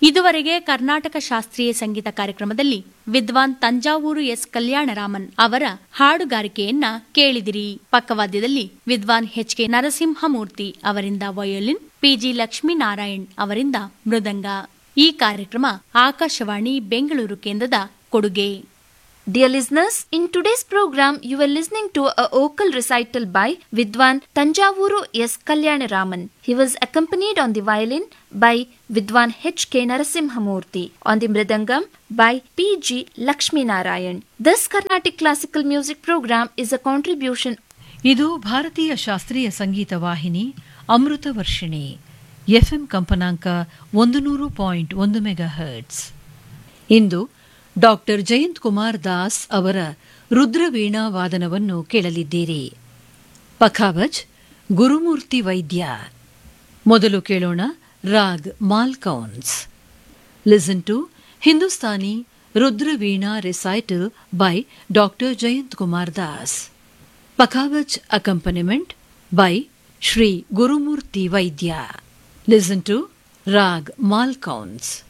ಇದುವರೆಗೆ ಕರ್ನಾಟಕ ಶಾಸ್ತ್ರೀಯ ಸಂಗೀತ ಕಾರ್ಯಕ್ರಮದಲ್ಲಿ ವಿದ್ವಾನ್ ತಂಜಾವೂರು ಎಸ್ ಕಲ್ಯಾಣರಾಮನ್ ಅವರ ಹಾಡುಗಾರಿಕೆಯನ್ನ ಕೇಳಿದಿರಿ ಪಕ್ಕವಾದ್ಯದಲ್ಲಿ ವಿದ್ವಾನ್ ಎಚ್ ಕೆ ನರಸಿಂಹಮೂರ್ತಿ ಅವರಿಂದ ವಯೋಲಿನ್ ಪಿಜಿ ಲಕ್ಷ್ಮೀನಾರಾಯಣ್ ಅವರಿಂದ ಮೃದಂಗ ಈ ಕಾರ್ಯಕ್ರಮ ಆಕಾಶವಾಣಿ ಬೆಂಗಳೂರು ಕೇಂದ್ರದ ಕೊಡುಗೆ Dear listeners, in today's program, you were listening to a vocal recital by Vidwan Tanjavuru S. Kalyana He was accompanied on the violin by Vidwan H. K. Narasimhamurthy, on the mridangam by P. G. Lakshmi Narayan. This Carnatic classical music program is a contribution ಇದು ಭಾರತೀಯ ಶಾಸ್ತ್ರೀಯ ಸಂಗೀತ ವಾಹಿನಿ ಅಮೃತ Varshini FM ಕಂಪನಾಂಕ ಒಂದು ನೂರು point ಒಂದು mega hertz ಇಂದು doctor Jayanth Kumar Das ಅವರ ರುದ್ರವೀಣಾ ವಾದನವನ್ನು ಕೇಳಲಿದ್ದೀರಿ ಪಖಾವಜ್ ಗುರುಮೂರ್ತಿ ವೈದ್ಯ ಮೊದಲು ಕೇಳೋಣ raag Malkauns listen to Hindustani rudraveena recital by doctor Jayanth Kumar Das pakhawaj accompaniment by Shri Gurumurthy Vaidya listen to raag Malkauns